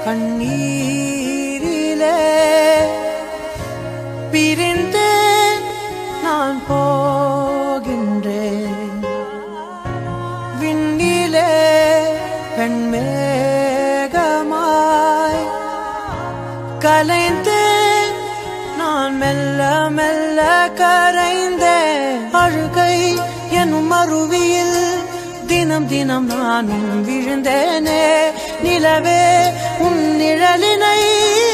கண்ணீரிலே பிரிந்தே நான் போகின்றேன் விண்ணிலே வெண்மேகமாய் கலைந்தேன் நான் மெல்ல மெல்ல கரைந்தேன் அழுகை எனும் அருவியில் தினம் தினம் நானும் விழுந்தேனே நிலவே உன் நிழலினை